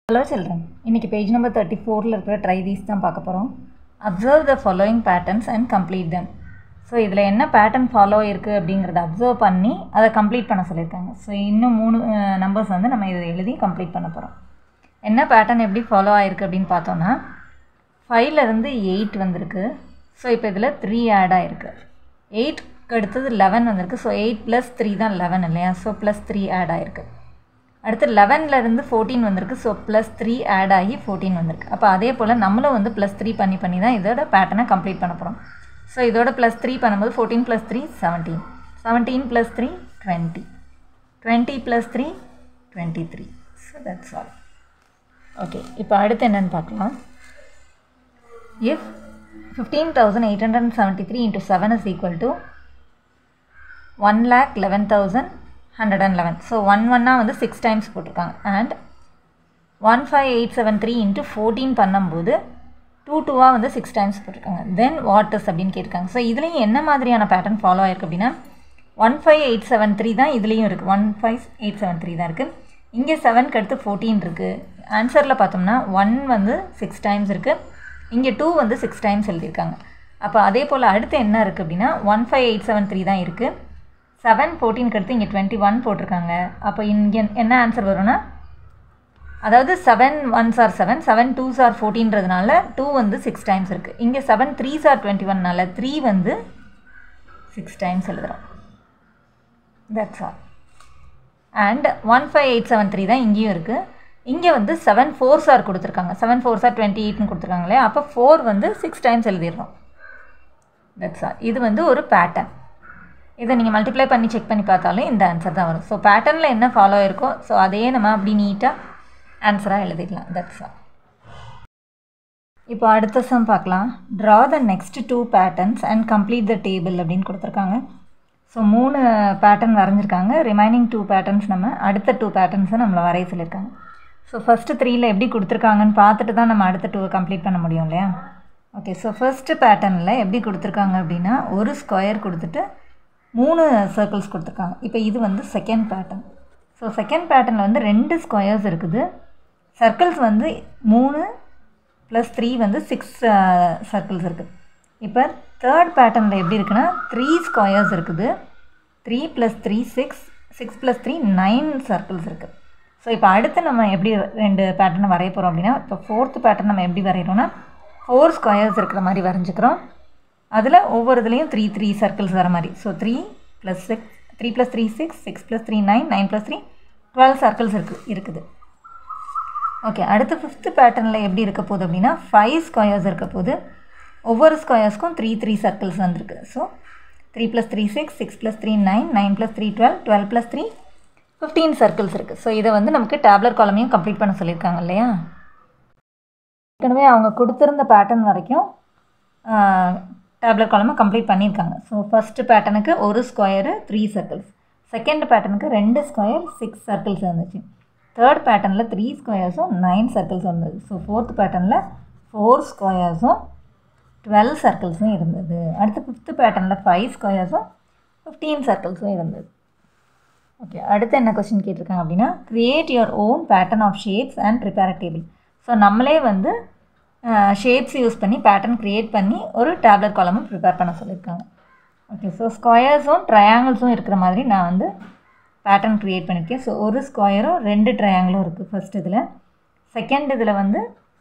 hello children இன்னைக்கு page number thirty ஃபோரில் இருக்கிற ட்ரை தீஸ் தான் பார்க்க போகிறோம் observe the following patterns and complete them so இதில் என்ன பேட்டர்ன் ஃபாலோ இருக்குது அப்படிங்கிறத அப்சர்வ் பண்ணி அதை கம்ப்ளீட் பண்ண சொல்லியிருக்காங்க ஸோ இன்னும் மூணு நம்பர்ஸ் வந்து நம்ம இதை எழுதி கம்ப்ளீட் பண்ண போகிறோம் என்ன பேட்டர்ன் எப்படி ஃபாலோ ஆயிருக்கு அப்படின்னு பார்த்தோன்னா ஃபைவ்லேருந்து எயிட் வந்திருக்கு ஸோ இப்போ இதில் த்ரீ ஆட் ஆகிருக்கு எயிட்க்கு அடுத்தது லெவன் வந்திருக்கு ஸோ எயிட் ப்ளஸ் த்ரீ தான் லெவன் இல்லையா ஸோ ப்ளஸ் த்ரீ ஆட் ஆகிருக்கு அடுத்து லெவன்லேருந்து ஃபோர்டீன் வந்திருக்கு ஸோ ப்ளஸ் த்ரீ ஆட் ஆகி ஃபோர்டீன் வந்திருக்கு அப்போ அதே போல் நம்மளும் வந்து ப்ளஸ் த்ரீ பண்ணி பண்ணி தான் இதோட பேட்டர்னை கம்ப்ளீட் பண்ண போகிறோம் ஸோ இதோட ப்ளஸ் த்ரீ பண்ணும்போது fourteen plus three seventeen seventeen plus three twenty twenty plus three twenty three so that's all okay இப்போ அடுத்து என்னென்னு பார்க்கலாம் if 15,873 into 7 is equal to 1 lakh 11,111 so one ஒன்னா வந்து சிக்ஸ் டைம்ஸ் போட்டிருக்காங்க and one five eight seven three into fourteen பண்ணும்போது two டூவாக வந்து சிக்ஸ் டைம்ஸ் போட்டிருக்காங்க தென் வாட்டர்ஸ் அப்படின்னு கேட்டிருக்காங்க ஸோ இதுலேயும் என்ன மாதிரியான பேட்டர்ன் ஃபாலோ ஆயிருக்கு அப்படின்னா one five eight seven three தான் இதுலேயும் இருக்குது one five eight seven three தான் இருக்குது இங்கே செவனுக்கு அடுத்து ஃபோர்டீன் இருக்குது ஆன்சரில் பார்த்தோம்னா ஒன் வந்து சிக்ஸ் டைம்ஸ் இருக்குது இங்கே டூ வந்து சிக்ஸ் டைம்ஸ் எழுதியிருக்காங்க அப்போ அதே போல் அடுத்து என்ன இருக்குது அப்படின்னா one five eight seven three தான் இருக்குது செவன் ஃபோர்டீனுக்கு அடுத்து இங்கே டுவெண்ட்டி ஒன் போட்டிருக்காங்க அப்போ இங்கே என்ன ஆன்சர் வரும்னா அதாவது seven ones are seven seven twos are ஃபோர்டீன்றதுனால டூ வந்து சிக்ஸ் டைம்ஸ் இருக்குது இங்கே செவன் த்ரீஸ் ஆர் டுவெண்ட்டி ஒன்னால த்ரீ வந்து சிக்ஸ் டைம்ஸ் எழுதுகிறோம் that's all and one five eight seven three தான் இங்கேயும் இருக்குது இங்கே வந்து செவன் ஃபோர் சார் கொடுத்துருக்காங்க செவன் ஃபோர் சார் டுவெண்ட்டி எயிட்னு கொடுத்துருக்காங்க இல்லையா அப்போ ஃபோர் வந்து சிக்ஸ் டைம்ஸ் எழுதிடுறோம் தட்ஸ் ஆல் இது வந்து ஒரு பேட்டர்ன் இதை நீங்கள் மல்டிப்ளை பண்ணி செக் பண்ணி பார்த்தாலும் இந்த ஆன்சர் தான் வரும் ஸோ பேட்டர்னில் என்ன ஃபாலோ இருக்கோ ஸோ அதையே நம்ம அப்படி நீட்டாக ஆன்சராக எழுதிடலாம் தட்ஸ் ஆல் இப்போ அடுத்த சம் பார்க்கலாம் draw the next two patterns and complete the table அப்படின்னு கொடுத்துருக்காங்க ஸோ மூணு பேட்டர்ன் வரைஞ்சிருக்காங்க ரிமைனிங் டூ பேட்டர்ன்ஸ் நம்ம அடுத்த டூ பேட்டர்ன்ஸை நம்மளை வரைய சொல்லியிருக்காங்க ஸோ ஃபஸ்ட்டு த்ரீயில் எப்படி கொடுத்துருக்காங்கன்னு பார்த்துட்டு தான் நம்ம அடுத்த டூவை கம்ப்ளீட் பண்ண முடியும் இல்லையா ஓகே ஸோ ஃபஸ்ட்டு பேட்டர்னில் எப்படி கொடுத்துருக்காங்க அப்படின்னா ஒரு ஸ்கொயர் கொடுத்துட்டு மூணு சர்க்கிள்ஸ் கொடுத்துருக்காங்க இப்போ இது வந்து செகண்ட் பேட்டர்ன் ஸோ செகண்ட் பேட்டர்னில் வந்து ரெண்டு ஸ்கொயர்ஸ் இருக்குது சர்க்கிள்ஸ் வந்து மூணு ப்ளஸ் த்ரீ வந்து சிக்ஸ் சர்க்கிள்ஸ் இருக்குது இப்போ தேர்ட் பேட்டர்னில் எப்படி இருக்குன்னா த்ரீ ஸ்கொயர்ஸ் இருக்குது three plus three six six plus three nine circles இருக்குது ஸோ இப்போ அடுத்து நம்ம எப்படி ரெண்டு பேட்டர்னை வரைய போகிறோம் அப்படின்னா இப்போ ஃபோர்த்து பேட்டர்ன் நம்ம எப்படி வரைகிறோம்னா ஃபோர் ஸ்கொயர்ஸ் இருக்கிற மாதிரி வரைஞ்சிக்கிறோம் அதில் ஒவ்வொரு இதுலேயும் த்ரீ த்ரீ சர்க்கிள்ஸ் வர மாதிரி so three plus six three plus three six six plus three nine nine plus three twelve circles இருக்குது இருக்குது ஓகே அடுத்து ஃபிஃப்த்து பேட்டர்னில் எப்படி இருக்க போகுது அப்படின்னா ஃபைவ் ஸ்கொயர்ஸ் இருக்க போது ஒவ்வொரு ஸ்கொயர்ஸ்க்கும் த்ரீ த்ரீ சர்க்கிள்ஸ் வந்திருக்கு so three plus three six six plus three nine nine plus three twelve twelve plus three fifteen circles இருக்குது ஸோ இதை வந்து நமக்கு டேப்லெட் காலமையும் கம்ப்ளீட் பண்ண சொல்லியிருக்காங்க இல்லையா ஏற்கனவே அவங்க கொடுத்துருந்த பேட்டர்ன் வரைக்கும் டேப்லெட் காலமை கம்ப்ளீட் பண்ணியிருக்காங்க ஸோ ஃபஸ்ட்டு பேட்டர்னுக்கு ஒரு ஸ்கொயரு த்ரீ சர்க்கிள்ஸ் செகண்ட் பேட்டர்னுக்கு ரெண்டு ஸ்கொயர் சிக்ஸ் சர்க்கிள்ஸ் இருந்துச்சு தேர்ட் பேட்டர்னில் த்ரீ ஸ்கொயர்ஸும் நைன் சர்க்கிள்ஸ் இருந்தது ஸோ ஃபோர்த் பேட்டர்னில் ஃபோர் ஸ்கொயர்ஸும் டுவெல் சர்க்கிள்ஸும் இருந்தது அடுத்து ஃபிஃப்த்து பேட்டர்னில் ஃபைவ் ஸ்கொயர்ஸும் ஃபிஃப்டீன் சர்க்கிள்ஸும் இருந்தது ஓகே அடுத்து என்ன கொஸ்டின் கேட்டிருக்காங்க அப்படின்னா create your own pattern of shapes and prepare table so நம்மளே வந்து ஷேப்ஸ் யூஸ் பண்ணி பேட்டர்ன் க்ரியேட் பண்ணி ஒரு டேப்லெட் காலமும் ப்ரிப்பேர் பண்ண சொல்லியிருக்காங்க ஓகே ஸோ ஸ்கொயர்ஸும் ட்ரையாங்கிள்ஸும் இருக்கிற மாதிரி நான் வந்து பேட்டர்ன் க்ரியேட் பண்ணியிருக்கேன் ஸோ ஒரு ஸ்கொயரும் ரெண்டு ட்ரையாங்கிளும் இருக்குது ஃபஸ்ட் இதில் செகண்ட் இதில் வந்து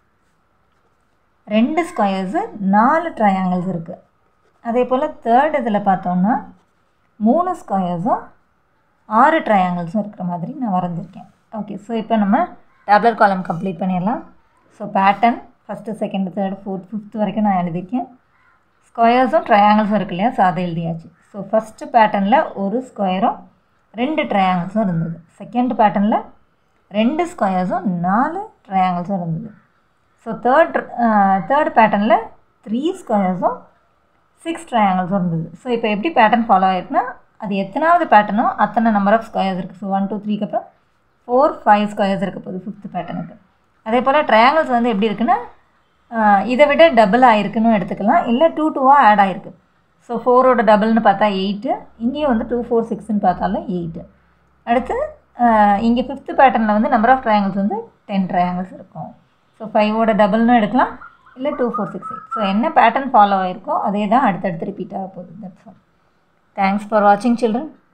ரெண்டு ஸ்கொயர்ஸு நாலு ட்ரையாங்கிள்ஸ் இருக்குது அதே போல் தேர்ட் இதில் பார்த்தோம்னா மூணு ஸ்கொயர்ஸும் ஆறு ட்ரையாங்கிள்ஸும் இருக்கிற மாதிரி நான் வரைஞ்சிருக்கேன் ஓகே ஸோ இப்போ நம்ம டேப்லெட் காலம் கம்ப்ளீட் பண்ணிடலாம் so pattern first second third fourth fifth வரைக்கும் நான் எழுதியிருக்கேன் ஸ்கொயர்ஸும் ட்ரையாங்கிள்ஸும் இருக்கு இல்லையா ஸோ அதை எழுதியாச்சு ஸோ ஃபஸ்ட்டு பேட்டர்னில் ஒரு ஸ்கொயரும் ரெண்டு ட்ரையாங்கிள்ஸும் இருந்தது செகண்ட் பேட்டர்னில் ரெண்டு ஸ்கொயர்ஸும் நாலு ட்ரையாங்கிள்ஸும் இருந்தது ஸோ தேர்ட் தேர்ட் பேட்டர்னில் த்ரீ ஸ்கொயர்ஸும் சிக்ஸ் ட்ரையாங்கிள்ஸும் இருந்தது ஸோ இப்போ எப்படி பேட்டர்ன் ஃபாலோ ஆயிருக்குன்னா அது எத்தனாவது பேட்டர்னோ அத்தனை நம்பர் ஆஃப் ஸ்கொயர்ஸ் இருக்குது ஸோ ஒன் டூ த்ரீக்கு அப்புறம் ஃபோர் ஃபைவ் ஸ்கொயர்ஸ் இருக்க போகுது ஃபிஃப்த் பேட்டர்னுக்கு அதே போல் ட்ரையாங்கிள்ஸ் வந்து எப்படி இருக்குன்னா இதை விட டபுள் ஆயிருக்குன்னு எடுத்துக்கலாம் இல்லை டூ டூவாக ஆட் ஆகிருக்கு ஸோ ஃபோரோட டபுள்னு பார்த்தா எயிட்டு இங்கேயும் வந்து டூ ஃபோர் சிக்ஸ்னு பார்த்தாலும் எயிட்டு அடுத்து இங்கே ஃபிஃப்த்து பேட்டர்னில் வந்து நம்பர் ஆஃப் ட்ரையாங்கிள்ஸ் வந்து டென் ட்ரையாங்கிள்ஸ் இருக்கும் ஸோ ஃபைவோட டபுள்னு எடுக்கலாம் இல்லை two four six eight so என்ன பேட்டர்ன் ஃபாலோ ஆயிருக்கோ அதே தான் அடுத்தடுத்து ரிப்பீட் ஆக போகுது தட்ஸ் ஆல் தேங்க்ஸ் ஃபார் வாட்சிங் சில்ட்ரன்